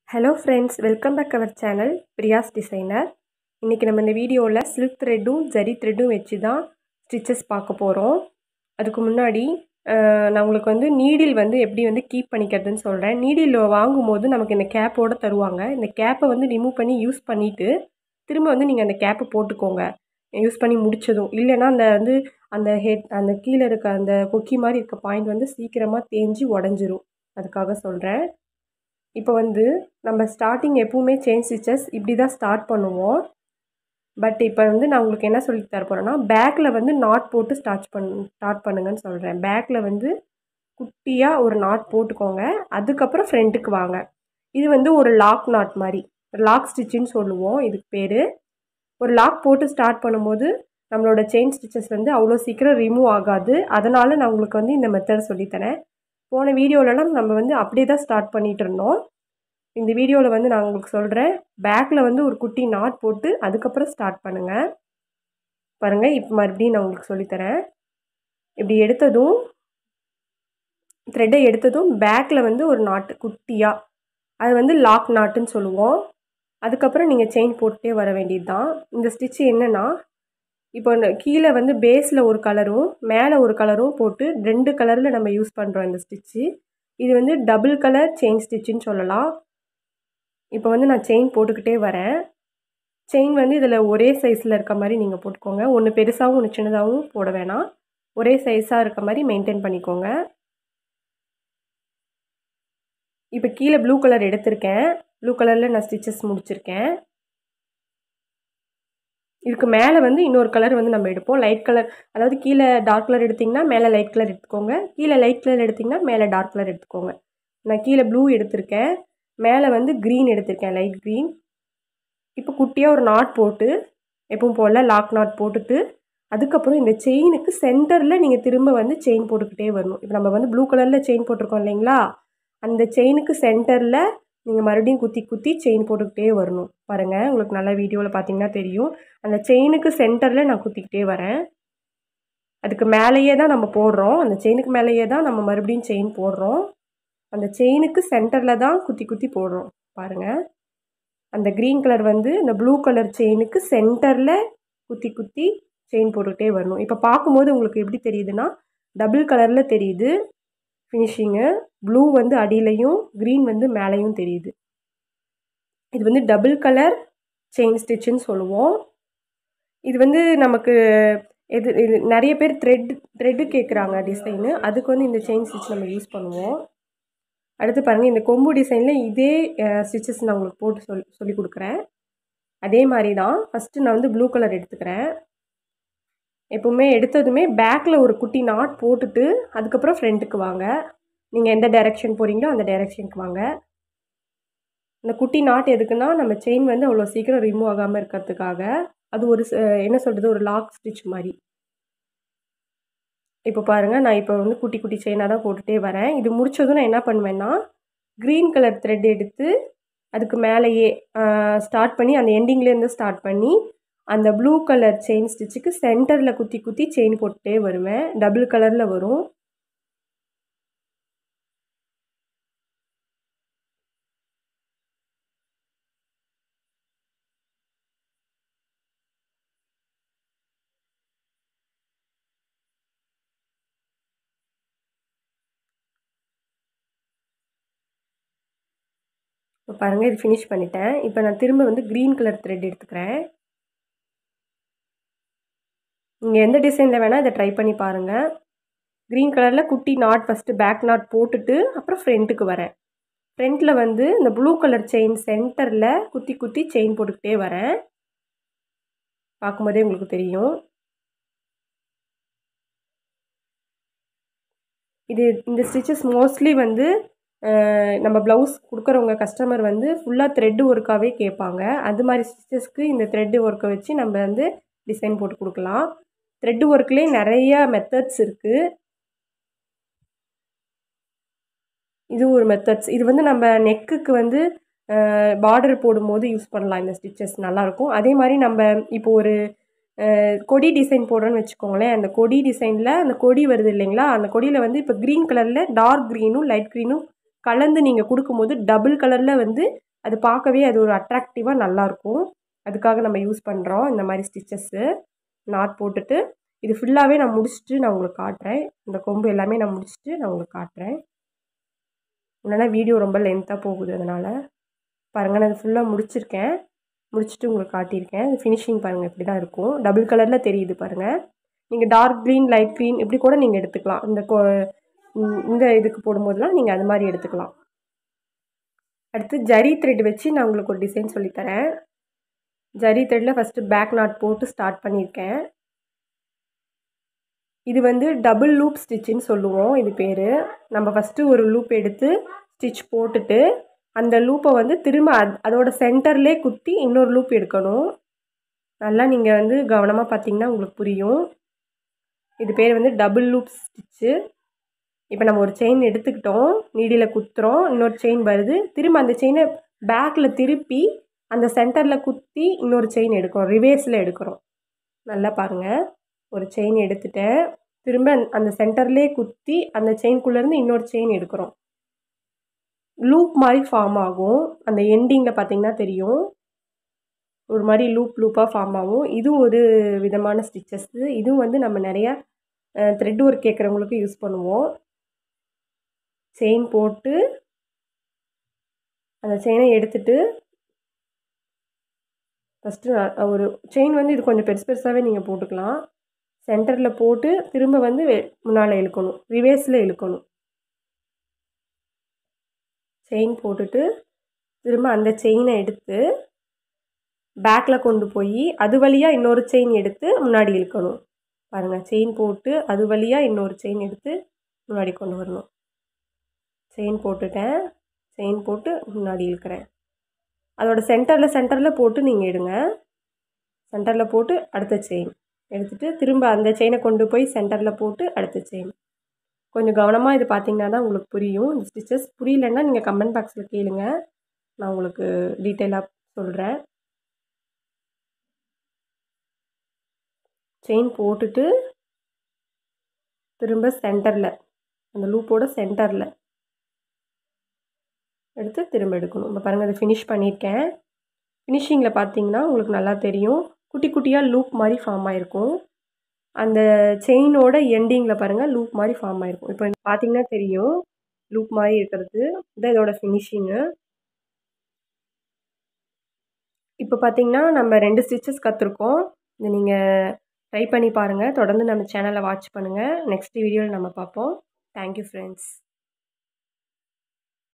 hello friends welcome back our channel Priya's designer இன்றைக்கி நம்ம இந்த வீடியோவில் சில்க் த்ரெட்டும் ஜரி த்ரெட்டும் வச்சு தான் ஸ்டிச்சஸ் பார்க்க போகிறோம் அதுக்கு முன்னாடி அஹ், நான் உங்களுக்கு வந்து நீடில் வந்து எப்படி வந்து கீப் பண்ணிக்கிறதுன்னு சொல்கிறேன் நீடில் வாங்கும்போது நமக்கு இந்த கேப்போடு தருவாங்க இந்த கேப்பை வந்து ரிமூவ் பண்ணி யூஸ் பண்ணிவிட்டு திரும்ப வந்து நீங்கள் அந்த கேப்பை போட்டுக்கோங்க யூஸ் பண்ணி முடிச்சதும் இல்லைன்னா அந்த வந்து அந்த ஹெட் அந்த கீழே இருக்க அந்த கொக்கி மாதிரி இருக்க பாயிண்ட் வந்து சீக்கிரமாக தேஞ்சு உடஞ்சிரும் அதுக்காக சொல்கிறேன் இப்போ வந்து நம்ம ஸ்டார்டிங் எப்பவுமே செயின் ஸ்டிச்சஸ் இப்படி தான் ஸ்டார்ட் பண்ணுவோம் பட் இப்போ வந்து நான் உங்களுக்கு என்ன சொல்லி தர போகிறேன்னா பேக்கில் வந்து நாட் போட்டு ஸ்டார்ட் பண் ஸ்டார்ட் பண்ணுங்கன்னு சொல்கிறேன் பேக்கில் வந்து குட்டியாக ஒரு நாட் போட்டுக்கோங்க அதுக்கப்புறம் ஃப்ரண்ட்டுக்கு வாங்க இது வந்து ஒரு லாக் நாட் மாதிரி லாக் ஸ்டிச்சுன்னு சொல்லுவோம் இதுக்கு பேர் ஒரு லாக் போட்டு ஸ்டார்ட் பண்ணும்போது நம்மளோட செயின் ஸ்டிச்சஸ் வந்து அவ்வளோ சீக்கிரம் ரிமூவ் ஆகாது அதனால் நான் உங்களுக்கு வந்து இந்த மெத்தட் சொல்லித்தரேன் போன வீடியோலலாம் நம்ம வந்து அப்படியே தான் ஸ்டார்ட் பண்ணிகிட்டு இருந்தோம் இந்த வீடியோவில் வந்து நான் உங்களுக்கு சொல்கிறேன் பேக்கில் வந்து ஒரு குட்டி நாட் போட்டு அதுக்கப்புறம் ஸ்டார்ட் பண்ணுங்கள் பாருங்கள் இப்போ மறுபடியும் நான் உங்களுக்கு சொல்லித்தரேன் இப்படி எடுத்ததும் த்ரெட்டை எடுத்ததும் பேக்கில் வந்து ஒரு நாட்டு குட்டியாக அது வந்து லாக் நாட்டுன்னு சொல்லுவோம் அதுக்கப்புறம் நீங்கள் செயின் போட்டுட்டே வர வேண்டியது தான் இந்த ஸ்டிச்சு என்னென்னா இப்போ இந்த கீழே வந்து பேஸில் ஒரு கலரும் மேலே ஒரு கலரும் போட்டு ரெண்டு கலரில் நம்ம யூஸ் பண்ணுறோம் இந்த ஸ்டிச்சு இது வந்து டபுள் கலர் செயின் ஸ்டிச்சுன்னு சொல்லலாம் இப்போ வந்து நான் செயின் போட்டுக்கிட்டே வரேன் செயின் வந்து இதில் ஒரே சைஸில் இருக்க மாதிரி நீங்கள் போட்டுக்கோங்க ஒன்று பெருசாகவும் ஒன்று சின்னதாகவும் போட வேணாம் ஒரே சைஸாக இருக்க மாதிரி மெயின்டைன் பண்ணிக்கோங்க இப்போ கீழே ப்ளூ கலர் எடுத்திருக்கேன் ப்ளூ கலரில் நான் ஸ்டிச்சஸ் முடிச்சிருக்கேன் இதுக்கு மேலே வந்து இன்னொரு கலர் வந்து நம்ம எடுப்போம் லைட் கலர் அதாவது கீழே டார்க் கலர் எடுத்திங்கன்னா மேலே லைட் கலர் எடுத்துக்கோங்க கீழே லைட் கலர் எடுத்திங்கன்னா மேலே டார்க் கலர் எடுத்துக்கோங்க நான் கீழே ப்ளூ எடுத்திருக்கேன் மேலே வந்து க்ரீன் எடுத்திருக்கேன் லைட் க்ரீன் இப்போ குட்டியாக ஒரு நாட் போட்டு எப்பவும் போல் லாக் நாட் போட்டுட்டு அதுக்கப்புறம் இந்த செயினுக்கு சென்டரில் நீங்கள் திரும்ப வந்து செயின் போட்டுக்கிட்டே வரணும் இப்போ நம்ம வந்து ப்ளூ கலரில் செயின் போட்டிருக்கோம் இல்லைங்களா அந்த செயினுக்கு சென்டரில் நீங்கள் மறுபடியும் குத்தி குத்தி செயின் போட்டுக்கிட்டே வரணும் பாருங்கள் உங்களுக்கு நல்ல வீடியோவில் பார்த்தீங்கன்னா தெரியும் அந்த செயினுக்கு சென்டரில் நான் குத்திக்கிட்டே வரேன் அதுக்கு மேலேயே தான் நம்ம போடுறோம் அந்த செயினுக்கு மேலேயே தான் நம்ம மறுபடியும் செயின் போடுறோம் அந்த செயினுக்கு சென்டரில் தான் குத்தி குத்தி போடுறோம் பாருங்கள் அந்த க்ரீன் கலர் வந்து இந்த ப்ளூ கலர் செயினுக்கு சென்டரில் குத்தி குத்தி செயின் போட்டுக்கிட்டே வரணும் இப்போ பார்க்கும்போது உங்களுக்கு எப்படி தெரியுதுன்னா டபுள் கலரில் தெரியுது ஃபினிஷிங்கு ப்ளூ வந்து அடியிலையும் க்ரீன் வந்து மேலேயும் தெரியுது இது வந்து டபுள் கலர் செயின் ஸ்டிச்சுன்னு சொல்லுவோம் இது வந்து நமக்கு எது இது நிறைய பேர் த்ரெட் த்ரெட்டு கேட்குறாங்க டிசைனு அதுக்கு வந்து இந்த செயின் ஸ்டிச் நம்ம யூஸ் பண்ணுவோம் அடுத்து பாருங்கள் இந்த கொம்பு டிசைனில் இதே ஸ்டிச்சஸ் நான் உங்களுக்கு போட்டு சொல் சொல்லி கொடுக்குறேன் அதே மாதிரி தான் ஃபஸ்ட்டு நான் வந்து ப்ளூ கலர் எடுத்துக்கிறேன் எப்போவுமே எடுத்ததுமே பேக்கில் ஒரு குட்டி நாட் போட்டுட்டு அதுக்கப்புறம் ஃப்ரண்ட்டுக்கு வாங்க நீங்கள் எந்த டைரெக்ஷன் போகிறீங்களோ அந்த டைரெக்ஷனுக்கு வாங்க இந்த குட்டி நாட் எதுக்குன்னா நம்ம செயின் வந்து அவ்வளோ சீக்கிரம் ரிமூவ் ஆகாமல் இருக்கிறதுக்காக அது ஒரு ச- என்ன சொல்கிறது ஒரு லாக் ஸ்டிச் மாதிரி இப்போ பாருங்கள் நான் இப்போ வந்து குட்டி குட்டி செயினாக தான் போட்டுகிட்டே வரேன் இது முடிச்சதும் நான் என்ன பண்ணுவேன்னா க்ரீன் கலர் த்ரெட் எடுத்து அதுக்கு மேலேயே ஸ்டார்ட் பண்ணி அந்த எண்டிங்லேருந்து ஸ்டார்ட் பண்ணி அந்த ப்ளூ கலர் செயின் ஸ்டிச்சுக்கு சென்டரில் குத்தி குத்தி செயின் போட்டுட்டே வருவேன் டபுள் கலரில் வரும் இப்போ பாருங்கள் இது ஃபினிஷ் பண்ணிட்டேன் இப்போ நான் திரும்ப வந்து க்ரீன் கலர் த்ரெட் எடுத்துக்கிறேன் நீங்கள் எந்த டிசைனில் வேணால் இதை ட்ரை பண்ணி பாருங்கள் க்ரீன் கலரில் குட்டி நாட் ஃபஸ்ட்டு பேக் நாட் போட்டுட்டு அப்புறம் ஃப்ரண்ட்டுக்கு வரேன் ஃப்ரண்ட்டில் வந்து இந்த ப்ளூ கலர் செயின் சென்டரில் குத்தி குத்தி செயின் போட்டுக்கிட்டே வரேன் பார்க்கும்போதே உங்களுக்கு தெரியும் இது இந்த ஸ்டிச்சஸ் மோஸ்ட்லி வந்து அஹ், நம்ம ப்ளவுஸ் கொடுக்குறவங்க கஸ்டமர் வந்து ஃபுல்லாக த்ரெட்டு ஒர்க்காகவே கேட்பாங்க அது மாதிரி ஸ்டிச்சஸ்க்கு இந்த த்ரெட்டு ஒர்க்கை வச்சு நம்ம வந்து டிசைன் போட்டு கொடுக்கலாம் த்ரெட்டு ஒர்க்லேயே நிறைய மெத்தட்ஸ் இருக்குது இது ஒரு மெத்தட்ஸ் இது வந்து நம்ம நெக்குக்கு வந்து பார்டர் போடும்போது யூஸ் பண்ணலாம் இந்த ஸ்டிச்சஸ் நல்லாயிருக்கும் அதே மாதிரி நம்ம இப்போ ஒரு அஹ், கொடி டிசைன் போடுறோன்னு வச்சுக்கோங்களேன் அந்த கொடி டிசைனில் அந்த கொடி வருது இல்லைங்களா அந்த கொடியில் வந்து இப்போ க்ரீன் கலரில் டார்க் க்ரீனும் லைட் க்ரீனும் கலந்து நீங்கள் கொடுக்கும்போது டபுள் கலரில் வந்து அது பார்க்கவே அது ஒரு அட்ராக்டிவாக நல்லாயிருக்கும் அதுக்காக நம்ம யூஸ் பண்ணுறோம் இந்த மாதிரி ஸ்டிச்சஸ்ஸு நாட் போட்டுட்டு இது ஃபுல்லாகவே நான் முடிச்சுட்டு நான் உங்களுக்கு காட்டுறேன் இந்த கொம்பு எல்லாமே நான் முடிச்சுட்டு நான் உங்களுக்கு காட்டுறேன் இல்லைன்னா வீடியோ ரொம்ப லென்த்தாக போகுது அதனால் பாருங்கள் நான் ஃபுல்லாக முடிச்சிருக்கேன் முடிச்சுட்டு உங்களுக்கு காட்டியிருக்கேன் ஃபினிஷிங் பாருங்கள் இப்படி தான் இருக்கும் டபுள் கலரில் தெரியுது பாருங்கள் நீங்கள் டார்க் க்ரீன் லைட் க்ரீன் இப்படி கூட நீங்கள் எடுத்துக்கலாம் இந்த கொ இந்த இதுக்கு போடும்போதெல்லாம் நீங்கள் அது மாதிரி எடுத்துக்கலாம் அடுத்து ஜரி த்ரெட் வச்சு நான் உங்களுக்கு ஒரு டிசைன் சொல்லித்தரேன் ஜரி த்ரெட்டில் ஃபஸ்ட்டு பேக் நாட் போட்டு ஸ்டார்ட் பண்ணியிருக்கேன் இது வந்து டபுள் லூப் ஸ்டிச்சுன்னு சொல்லுவோம் இது பேர் நம்ம ஃபஸ்ட்டு ஒரு லூப் எடுத்து ஸ்டிச் போட்டுட்டு அந்த லூப்பை வந்து திரும்ப அது அதோட சென்டர்லே குத்தி இன்னொரு லூப் எடுக்கணும் நல்லா நீங்கள் வந்து கவனமாக பார்த்தீங்கன்னா உங்களுக்கு புரியும் இது பேர் வந்து டபுள் லூப் ஸ்டிச்சு இப்போ நம்ம ஒரு செயின் எடுத்துக்கிட்டோம் நீடியில் குத்துறோம் இன்னொரு செயின் வருது திரும்ப அந்த செயினை பேக்கில் திருப்பி அந்த சென்டரில் குத்தி இன்னொரு செயின் எடுக்கிறோம் ரிவேர்ஸில் எடுக்கிறோம் நல்லா பாருங்கள் ஒரு செயின் எடுத்துட்டேன் திரும்ப அந்த சென்டர்லேயே குத்தி அந்த செயின்குள்ளேருந்து இன்னொரு செயின் எடுக்கிறோம் லூப் மாதிரி ஃபார்ம் ஆகும் அந்த எண்டிங்கில் பார்த்தீங்கன்னா தெரியும் ஒரு மாதிரி லூப் லூப்பாக ஃபார்ம் ஆகும் இதுவும் ஒரு விதமான ஸ்டிச்சஸ்ஸு இதுவும் வந்து நம்ம நிறையா த்ரெட் ஒர்க் கேட்குறவங்களுக்கு யூஸ் பண்ணுவோம் செயின் போட்டு அந்த செயினை எடுத்துட்டு ஃபஸ்ட்டு ஒரு செயின் வந்து இது கொஞ்சம் பெருசு பெருசாகவே நீங்கள் போட்டுக்கலாம் சென்டரில் போட்டு திரும்ப வந்து முன்னால் இழுக்கணும் ரிவேர்ஸில் இழுக்கணும் செயின் போட்டுட்டு திரும்ப அந்த செயினை எடுத்து பேக்கில் கொண்டு போய் அது வழியாக இன்னொரு செயின் எடுத்து முன்னாடி இழுக்கணும் பாருங்கள் செயின் போட்டு அது வழியாக இன்னொரு செயின் எடுத்து முன்னாடி கொண்டு வரணும் செயின் போட்டுட்டேன் செயின் போட்டு முன்னாடி இழுக்கிறேன் அதோட சென்டரில் சென்டரில் போட்டு நீங்கள் எடுங்க சென்டரில் போட்டு அடுத்த செயின் எடுத்துகிட்டு திரும்ப அந்த செயினை கொண்டு போய் சென்டரில் போட்டு அடுத்த செயின் கொஞ்சம் கவனமாக இது பார்த்தீங்கன்னா தான் உங்களுக்கு புரியும் இந்த ஸ்டிச்சஸ் புரியலன்னா நீங்கள் கமெண்ட் பாக்ஸில் கேளுங்க நான் உங்களுக்கு டீட்டெயிலாக சொல்கிறேன் செயின் போட்டுட்டு திரும்ப சென்டரில் அந்த லூப்போட சென்டரில் எடுத்து திரும்ப எடுக்கணும் இப்போ பாருங்கள் அதை ஃபினிஷ் பண்ணியிருக்கேன் ஃபினிஷிங்கில் பார்த்தீங்கன்னா உங்களுக்கு நல்லா தெரியும் குட்டி குட்டியாக லூப் மாதிரி ஃபார்ம் ஆகிருக்கும் அந்த செயினோட எண்டிங்கில் பாருங்கள் லூப் மாதிரி ஃபார்ம் ஆகிருக்கும் இப்போ பார்த்தீங்கன்னா தெரியும் லூப் மாதிரி இருக்கிறது இதான் இதோட ஃபினிஷிங்கு இப்போ பார்த்தீங்கன்னா நம்ம ரெண்டு ஸ்டிச்சஸ் கற்றுருக்கோம் இதை நீங்கள் ட்ரை பண்ணி பாருங்கள் தொடர்ந்து நம்ம சேனலை வாட்ச் பண்ணுங்கள் நெக்ஸ்ட் வீடியோவில் நம்ம பார்ப்போம் தேங்க்யூ ஃப்ரெண்ட்ஸ்